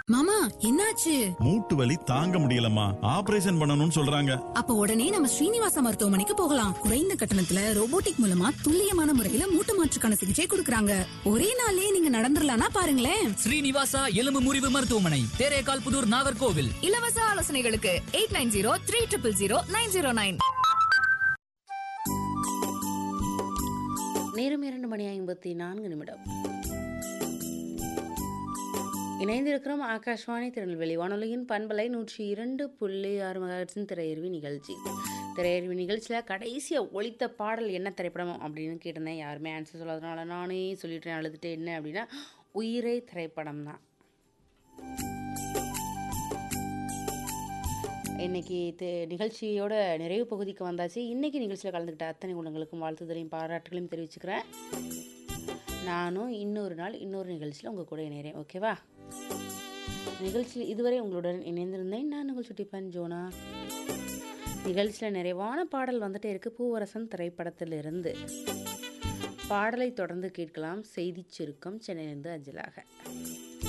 மாமா என்னாச்சு மூட்டு வலி தாங்க முடியலம்மா ஆபரேஷன் பண்ணணும்னு சொல்றாங்க அப்ப உடனே நம்ம ஸ்ரீனிவாசா மருத்துவமனைக்கு போகலாம் குறைந்த கட்டணத்துல ரோபோட்டிக் மூலமா துல்லியமான முறையில மூட்டு மாற்றுக்கான சிகிச்சை கொடுக்கறாங்க ஒரே நாள்லயே நீங்க நடந்துடலாம்னா பாருங்களேன் ஸ்ரீனிவாசா எலும்பு முறிவு மருத்துவமனை தேரேகால் புதூர் நாகர்கோவில் இலவச ஆலோசனைகளுக்கு eight nine zero three triple zero nine zero nine நேரம் இரண்டு மணி ஐம்பத்தி நான்கு நிமிடம் இணைந்திருக்கிறோம் ஆகாஷ்வாணி திருநெல்வேலி வானொலியின் பண்பலை நூற்றி இரண்டு புள்ளி ஆறு மகாட்சின் திரையருவி நிகழ்ச்சி திரையருவி நிகழ்ச்சியில் கடைசியாக ஒழித்த பாடல் என்ன திரைப்படம் அப்படின்னு கேட்டிருந்தேன் யாருமே ஆன்சர் சொல்லாதனால நானே சொல்லிட்டேன் அழுதுட்டு என்ன அப்படின்னா உயிரே திரைப்படம் தான் இன்னைக்கு தி- நிகழ்ச்சியோட நிறைவு பகுதிக்கு வந்தாச்சு இன்னைக்கு நிகழ்ச்சியில் கலந்துக்கிட்ட அத்தனை உள்ளங்களுக்கும் வாழ்த்துதலையும் பாராட்டுகளையும் தெரிவிச்சுக்கிறேன் நானும் இன்னொரு நாள் இன்னொரு நிகழ்ச்சியில் உங்கள் கூட இணைகிறேன் ஓகேவா நிகழ்ச்சியில் இதுவரை உங்களுடன் இணைந்திருந்தேன் நான் உங்கள் சுட்டிப்பன் ஜோனா நிகழ்ச்சியில் நிறைவான பாடல் வந்துட்டே இருக்கு பூவரசன் திரைப்படத்திலிருந்து பாடலை தொடர்ந்து கேட்கலாம் செய்திச் சுருக்கம் சென்னையிலிருந்து அஞ்சலாக